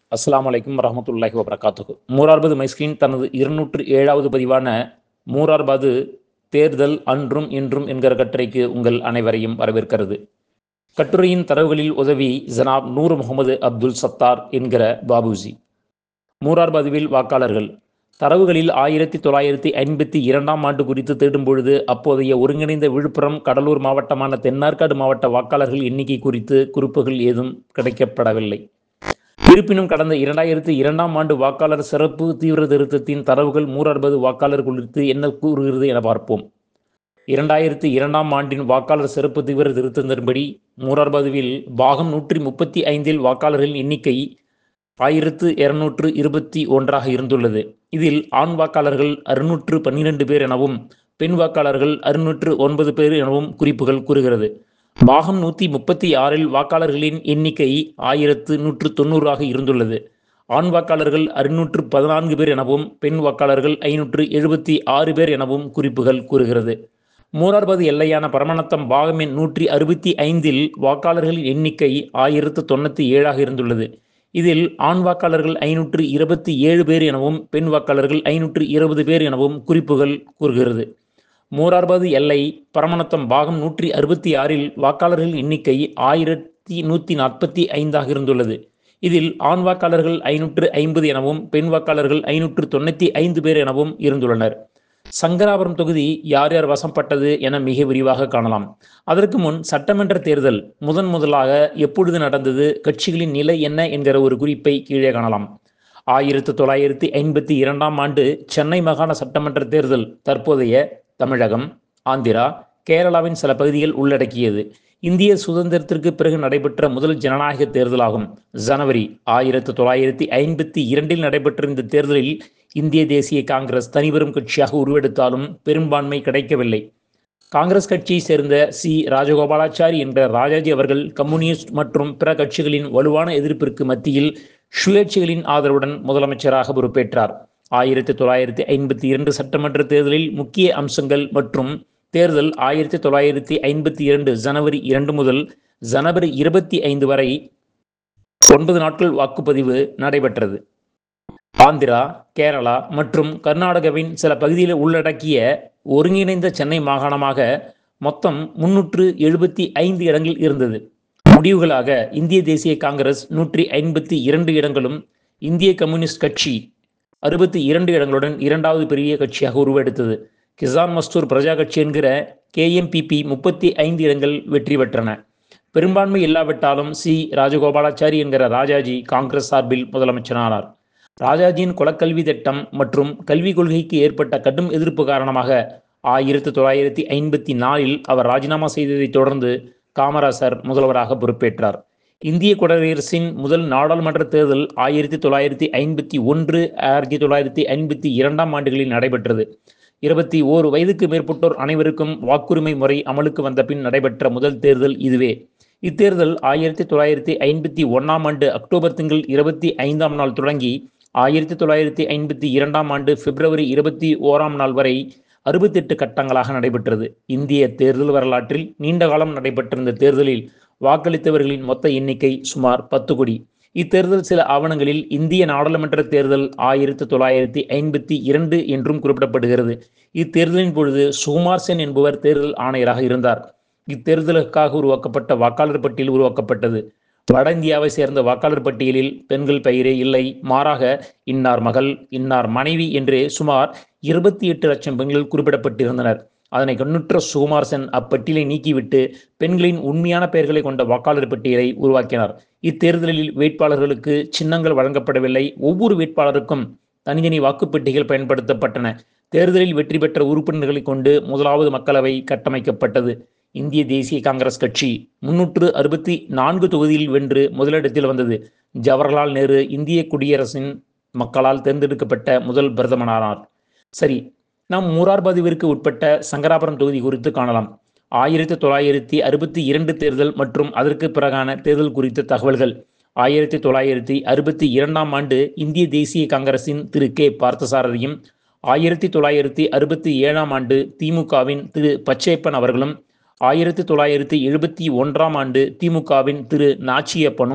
அஸ்ஸலாமு அலைக்கும் வரஹ்மத்துல்லாஹி வபரகாத்துஹு மூரார்பது மைஸ்கிரீன் தனது இருநூற்று ஏழாவது பதிவான மூரார்பாது தேர்தல் அன்றும் இன்றும் என்கிற கட்டுரைக்கு உங்கள் அனைவரையும் வரவேற்கிறது கட்டுரையின் தரவுகளில் உதவி ஜனாப் நூர் முகமது அப்துல் சத்தார் என்கிற பாபுஜி மூரார்பாதுவில் வாக்காளர்கள் தரவுகளில் ஆயிரத்தி தொள்ளாயிரத்தி ஐம்பத்தி இரண்டாம் ஆண்டு குறித்து தேடும் பொழுது அப்போதைய ஒருங்கிணைந்த விழுப்புரம் கடலூர் மாவட்டமான தென்னார்காடு மாவட்ட வாக்காளர்கள் எண்ணிக்கை குறித்து குறிப்புகள் ஏதும் கிடைக்கப்படவில்லை இருப்பினும் கடந்த இரண்டாயிரத்தி இரண்டாம் ஆண்டு வாக்காளர் சிறப்பு தீவிர திருத்தத்தின் தரவுகள் மூரறுபது வாக்காளர் குறித்து என்ன கூறுகிறது என பார்ப்போம் இரண்டாயிரத்தி இரண்டாம் ஆண்டின் வாக்காளர் சிறப்பு தீவிர திருத்தத்தின்படி மூரறுபதுவில் பாகம் நூற்றி முப்பத்தி ஐந்தில் வாக்காளர்களின் எண்ணிக்கை ஆயிரத்து இருநூற்று இருபத்தி ஒன்றாக இருந்துள்ளது இதில் ஆண் வாக்காளர்கள் அறுநூற்று பன்னிரண்டு பேர் எனவும் பெண் வாக்காளர்கள் அறுநூற்று ஒன்பது பேர் எனவும் குறிப்புகள் கூறுகிறது பாகம் நூற்றி முப்பத்தி ஆறில் வாக்காளர்களின் எண்ணிக்கை ஆயிரத்து நூற்று தொண்ணூறாக இருந்துள்ளது ஆண் வாக்காளர்கள் அறுநூற்று பதினான்கு பேர் எனவும் பெண் வாக்காளர்கள் ஐநூற்று எழுபத்தி ஆறு பேர் எனவும் குறிப்புகள் கூறுகிறது மூரார்பது எல்லையான பரமநத்தம் பாகம் எண் நூற்றி அறுபத்தி ஐந்தில் வாக்காளர்களின் எண்ணிக்கை ஆயிரத்து தொண்ணூற்றி ஏழாக இருந்துள்ளது இதில் ஆண் வாக்காளர்கள் ஐநூற்று இருபத்தி ஏழு பேர் எனவும் பெண் வாக்காளர்கள் ஐநூற்று இருபது பேர் எனவும் குறிப்புகள் கூறுகிறது மூரார்பாது எல்லை பரமநத்தம் பாகம் நூற்றி அறுபத்தி ஆறில் வாக்காளர்கள் எண்ணிக்கை ஆயிரத்தி நூற்றி நாற்பத்தி ஐந்தாக இருந்துள்ளது இதில் ஆண் வாக்காளர்கள் ஐநூற்று ஐம்பது எனவும் பெண் வாக்காளர்கள் ஐநூற்று தொண்ணூற்றி ஐந்து பேர் எனவும் இருந்துள்ளனர் சங்கராபுரம் தொகுதி யார் யார் வசப்பட்டது என மிக விரிவாக காணலாம் அதற்கு முன் சட்டமன்ற தேர்தல் முதன் முதலாக எப்பொழுது நடந்தது கட்சிகளின் நிலை என்ன என்கிற ஒரு குறிப்பை கீழே காணலாம் ஆயிரத்தி தொள்ளாயிரத்தி ஐம்பத்தி இரண்டாம் ஆண்டு சென்னை மாகாண சட்டமன்ற தேர்தல் தற்போதைய தமிழகம் ஆந்திரா கேரளாவின் சில பகுதிகள் உள்ளடக்கியது இந்திய சுதந்திரத்திற்கு பிறகு நடைபெற்ற முதல் ஜனநாயக தேர்தலாகும் ஜனவரி ஆயிரத்தி தொள்ளாயிரத்தி ஐம்பத்தி இரண்டில் நடைபெற்ற இந்த தேர்தலில் இந்திய தேசிய காங்கிரஸ் தனிபெரும் கட்சியாக உருவெடுத்தாலும் பெரும்பான்மை கிடைக்கவில்லை காங்கிரஸ் கட்சியை சேர்ந்த சி ராஜகோபாலாச்சாரி என்ற ராஜாஜி அவர்கள் கம்யூனிஸ்ட் மற்றும் பிற கட்சிகளின் வலுவான எதிர்ப்பிற்கு மத்தியில் சுயேட்சைகளின் ஆதரவுடன் முதலமைச்சராக பொறுப்பேற்றார் ஆயிரத்தி தொள்ளாயிரத்தி ஐம்பத்தி இரண்டு சட்டமன்ற தேர்தலில் முக்கிய அம்சங்கள் மற்றும் தேர்தல் ஆயிரத்தி தொள்ளாயிரத்தி ஐம்பத்தி இரண்டு ஜனவரி இரண்டு முதல் ஜனவரி இருபத்தி ஐந்து வரை ஒன்பது நாட்கள் வாக்குப்பதிவு நடைபெற்றது ஆந்திரா கேரளா மற்றும் கர்நாடகாவின் சில பகுதியில் உள்ளடக்கிய ஒருங்கிணைந்த சென்னை மாகாணமாக மொத்தம் முன்னூற்று எழுபத்தி ஐந்து இடங்கள் இருந்தது முடிவுகளாக இந்திய தேசிய காங்கிரஸ் நூற்றி ஐம்பத்தி இரண்டு இடங்களும் இந்திய கம்யூனிஸ்ட் கட்சி அறுபத்தி இரண்டு இடங்களுடன் இரண்டாவது பெரிய கட்சியாக உருவெடுத்தது கிசான் மஸ்தூர் பிரஜா கட்சி என்கிற கேஎம்பிபி முப்பத்தி ஐந்து இடங்கள் வெற்றி பெற்றன பெரும்பான்மை இல்லாவிட்டாலும் சி ராஜகோபாலாச்சாரி என்கிற ராஜாஜி காங்கிரஸ் சார்பில் முதலமைச்சரானார் ராஜாஜியின் குலக்கல்வி திட்டம் மற்றும் கல்விக் கொள்கைக்கு ஏற்பட்ட கடும் எதிர்ப்பு காரணமாக ஆயிரத்தி தொள்ளாயிரத்தி ஐம்பத்தி நாலில் அவர் ராஜினாமா செய்ததைத் தொடர்ந்து காமராசர் முதல்வராக பொறுப்பேற்றார் இந்திய குடியரசின் முதல் நாடாளுமன்ற தேர்தல் ஆயிரத்தி தொள்ளாயிரத்தி ஐம்பத்தி ஒன்று ஆயிரத்தி தொள்ளாயிரத்தி ஐம்பத்தி இரண்டாம் ஆண்டுகளில் நடைபெற்றது இருபத்தி ஓரு வயதுக்கு மேற்பட்டோர் அனைவருக்கும் வாக்குரிமை முறை அமலுக்கு வந்த பின் நடைபெற்ற முதல் தேர்தல் இதுவே இத்தேர்தல் ஆயிரத்தி தொள்ளாயிரத்தி ஐம்பத்தி ஒன்றாம் ஆண்டு அக்டோபர் திங்கள் இருபத்தி ஐந்தாம் நாள் தொடங்கி ஆயிரத்தி தொள்ளாயிரத்தி ஐம்பத்தி இரண்டாம் ஆண்டு பிப்ரவரி இருபத்தி ஓராம் நாள் வரை அறுபத்தெட்டு கட்டங்களாக நடைபெற்றது இந்திய தேர்தல் வரலாற்றில் நீண்ட காலம் நடைபெற்ற இந்த தேர்தலில் வாக்களித்தவர்களின் மொத்த எண்ணிக்கை சுமார் பத்து கோடி இத்தேர்தல் சில ஆவணங்களில் இந்திய நாடாளுமன்ற தேர்தல் ஆயிரத்தி தொள்ளாயிரத்தி ஐம்பத்தி இரண்டு என்றும் குறிப்பிடப்படுகிறது இத்தேர்தலின் பொழுது சுகுமார் சென் என்பவர் தேர்தல் ஆணையராக இருந்தார் இத்தேர்தலுக்காக உருவாக்கப்பட்ட வாக்காளர் பட்டியல் உருவாக்கப்பட்டது வட இந்தியாவை சேர்ந்த வாக்காளர் பட்டியலில் பெண்கள் பெயரே இல்லை மாறாக இன்னார் மகள் இன்னார் மனைவி என்றே சுமார் இருபத்தி எட்டு லட்சம் பெண்கள் குறிப்பிடப்பட்டிருந்தனர் அதனை கண்ணுற்ற சுகுமார் சென் அப்பட்டியலை நீக்கிவிட்டு பெண்களின் உண்மையான பெயர்களை கொண்ட வாக்காளர் பட்டியலை உருவாக்கினார் இத்தேர்தலில் வேட்பாளர்களுக்கு சின்னங்கள் வழங்கப்படவில்லை ஒவ்வொரு வேட்பாளருக்கும் தனித்தனி வாக்குப்பெட்டிகள் பயன்படுத்தப்பட்டன தேர்தலில் வெற்றி பெற்ற உறுப்பினர்களை கொண்டு முதலாவது மக்களவை கட்டமைக்கப்பட்டது இந்திய தேசிய காங்கிரஸ் கட்சி முன்னூற்று அறுபத்தி நான்கு தொகுதியில் வென்று முதலிடத்தில் வந்தது ஜவஹர்லால் நேரு இந்திய குடியரசின் மக்களால் தேர்ந்தெடுக்கப்பட்ட முதல் பிரதமரானார் சரி நாம் மூரார்பாதுவிற்கு உட்பட்ட சங்கராபுரம் தொகுதி குறித்து காணலாம் ஆயிரத்தி தொள்ளாயிரத்தி அறுபத்தி இரண்டு தேர்தல் மற்றும் அதற்கு பிறகான தேர்தல் குறித்த தகவல்கள் ஆயிரத்தி தொள்ளாயிரத்தி அறுபத்தி இரண்டாம் ஆண்டு இந்திய தேசிய காங்கிரசின் திரு கே பார்த்தசாரதியும் ஆயிரத்தி தொள்ளாயிரத்தி அறுபத்தி ஏழாம் ஆண்டு திமுகவின் திரு பச்சையப்பன் அவர்களும் ஆயிரத்தி தொள்ளாயிரத்தி எழுபத்தி ஒன்றாம் ஆண்டு திமுகவின் திரு நாச்சியப்பனும்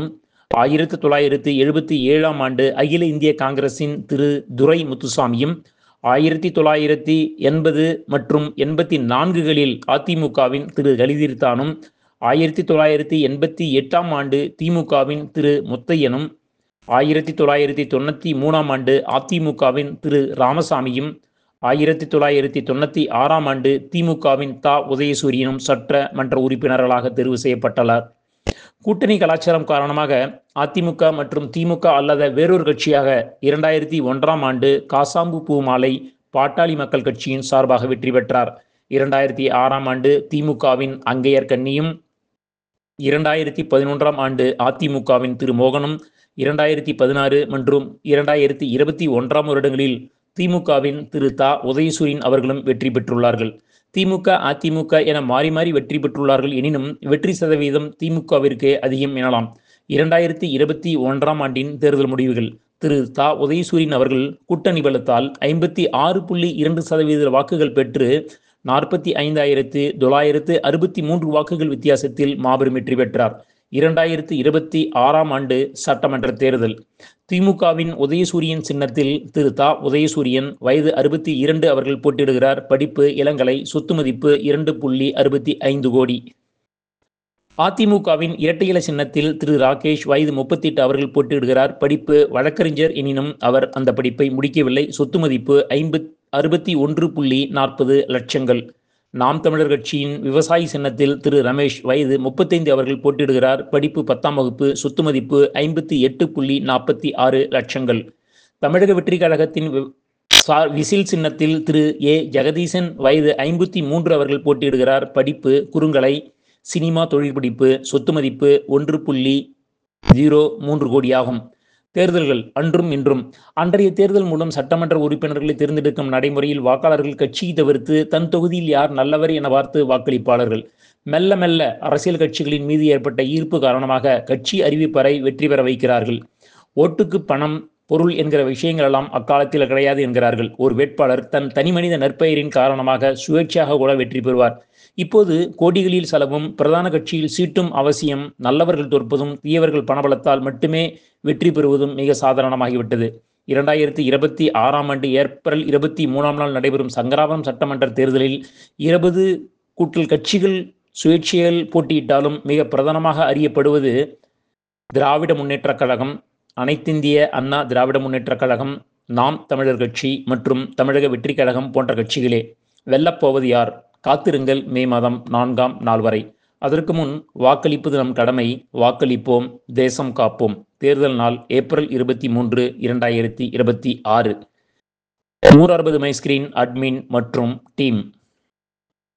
ஆயிரத்தி தொள்ளாயிரத்தி எழுபத்தி ஏழாம் ஆண்டு அகில இந்திய காங்கிரசின் திரு துரை முத்துசாமியும் ஆயிரத்தி தொள்ளாயிரத்தி எண்பது மற்றும் எண்பத்தி நான்குகளில் அதிமுகவின் திரு லலிதீர்த்தானும் ஆயிரத்தி தொள்ளாயிரத்தி எண்பத்தி எட்டாம் ஆண்டு திமுகவின் திரு முத்தையனும் ஆயிரத்தி தொள்ளாயிரத்தி தொண்ணூற்றி மூணாம் ஆண்டு அதிமுகவின் திரு ராமசாமியும் ஆயிரத்தி தொள்ளாயிரத்தி தொண்ணூற்றி ஆறாம் ஆண்டு திமுகவின் தா உதயசூரியனும் சட்ட மன்ற உறுப்பினர்களாக தேர்வு செய்யப்பட்டனர் கூட்டணி கலாச்சாரம் காரணமாக அதிமுக மற்றும் திமுக அல்லாத வேறொரு கட்சியாக இரண்டாயிரத்தி ஒன்றாம் ஆண்டு காசாம்பு பூமாலை பாட்டாளி மக்கள் கட்சியின் சார்பாக வெற்றி பெற்றார் இரண்டாயிரத்தி ஆறாம் ஆண்டு திமுகவின் அங்கையர் கன்னியும் இரண்டாயிரத்தி பதினொன்றாம் ஆண்டு அதிமுகவின் திரு மோகனும் இரண்டாயிரத்தி பதினாறு மற்றும் இரண்டாயிரத்தி இருபத்தி ஒன்றாம் வருடங்களில் திமுகவின் திரு தா உதயசூரியன் அவர்களும் வெற்றி பெற்றுள்ளார்கள் திமுக அதிமுக என மாறி மாறி வெற்றி பெற்றுள்ளார்கள் எனினும் வெற்றி சதவீதம் திமுகவிற்கே அதிகம் எனலாம் இரண்டாயிரத்தி இருபத்தி ஒன்றாம் ஆண்டின் தேர்தல் முடிவுகள் திரு தா உதயசூரியன் அவர்கள் கூட்டணி பலத்தால் ஐம்பத்தி ஆறு புள்ளி இரண்டு சதவீத வாக்குகள் பெற்று நாற்பத்தி ஐந்தாயிரத்து தொள்ளாயிரத்து அறுபத்தி மூன்று வாக்குகள் வித்தியாசத்தில் மாபெரும் வெற்றி பெற்றார் இரண்டாயிரத்து இருபத்தி ஆறாம் ஆண்டு சட்டமன்ற தேர்தல் திமுகவின் உதயசூரியன் சின்னத்தில் திரு தா உதயசூரியன் வயது அறுபத்தி இரண்டு அவர்கள் போட்டியிடுகிறார் படிப்பு இளங்கலை சொத்து மதிப்பு இரண்டு புள்ளி அறுபத்தி ஐந்து கோடி அதிமுகவின் இரட்டையில சின்னத்தில் திரு ராகேஷ் வயது முப்பத்தி எட்டு அவர்கள் போட்டியிடுகிறார் படிப்பு வழக்கறிஞர் எனினும் அவர் அந்த படிப்பை முடிக்கவில்லை சொத்து மதிப்பு ஐம்பத் அறுபத்தி ஒன்று புள்ளி நாற்பது லட்சங்கள் நாம் தமிழர் கட்சியின் விவசாயி சின்னத்தில் திரு ரமேஷ் வயது முப்பத்தைந்து அவர்கள் போட்டியிடுகிறார் படிப்பு பத்தாம் வகுப்பு சொத்து மதிப்பு ஐம்பத்தி எட்டு புள்ளி நாற்பத்தி ஆறு லட்சங்கள் தமிழக வெற்றி கழகத்தின் விசில் சின்னத்தில் திரு ஏ ஜெகதீசன் வயது ஐம்பத்தி மூன்று அவர்கள் போட்டியிடுகிறார் படிப்பு குறுங்கலை சினிமா தொழிற்படிப்பு சொத்து மதிப்பு ஒன்று புள்ளி ஜீரோ மூன்று கோடியாகும் தேர்தல்கள் அன்றும் இன்றும் அன்றைய தேர்தல் மூலம் சட்டமன்ற உறுப்பினர்களை தேர்ந்தெடுக்கும் நடைமுறையில் வாக்காளர்கள் கட்சியை தவிர்த்து தன் தொகுதியில் யார் நல்லவர் என பார்த்து வாக்களிப்பாளர்கள் மெல்ல மெல்ல அரசியல் கட்சிகளின் மீது ஏற்பட்ட ஈர்ப்பு காரணமாக கட்சி அறிவிப்பறை வெற்றி பெற வைக்கிறார்கள் ஓட்டுக்கு பணம் பொருள் என்கிற விஷயங்கள் எல்லாம் அக்காலத்தில் கிடையாது என்கிறார்கள் ஒரு வேட்பாளர் தன் தனிமனித நற்பெயரின் காரணமாக சுயேட்சையாக கூட வெற்றி பெறுவார் இப்போது கோடிகளில் செலவும் பிரதான கட்சியில் சீட்டும் அவசியம் நல்லவர்கள் தோற்பதும் தீயவர்கள் பணபலத்தால் மட்டுமே வெற்றி பெறுவதும் மிக சாதாரணமாகிவிட்டது இரண்டாயிரத்தி இருபத்தி ஆறாம் ஆண்டு ஏப்ரல் இருபத்தி மூணாம் நாள் நடைபெறும் சங்கராபுரம் சட்டமன்ற தேர்தலில் இருபது கூட்டல் கட்சிகள் சுயேட்சைகள் போட்டியிட்டாலும் மிக பிரதானமாக அறியப்படுவது திராவிட முன்னேற்றக் கழகம் அனைத்திந்திய அண்ணா திராவிட முன்னேற்றக் கழகம் நாம் தமிழர் கட்சி மற்றும் தமிழக வெற்றி கழகம் போன்ற கட்சிகளே வெல்லப்போவது யார் காத்திருங்கள் மே மாதம் நான்காம் நாள் வரை அதற்கு முன் வாக்களிப்பது நம் கடமை வாக்களிப்போம் தேசம் காப்போம் தேர்தல் நாள் ஏப்ரல் இருபத்தி மூன்று இரண்டாயிரத்தி இருபத்தி ஆறு நூறு அறுபது மை ஸ்கிரீன் அட்மின் மற்றும் டீம்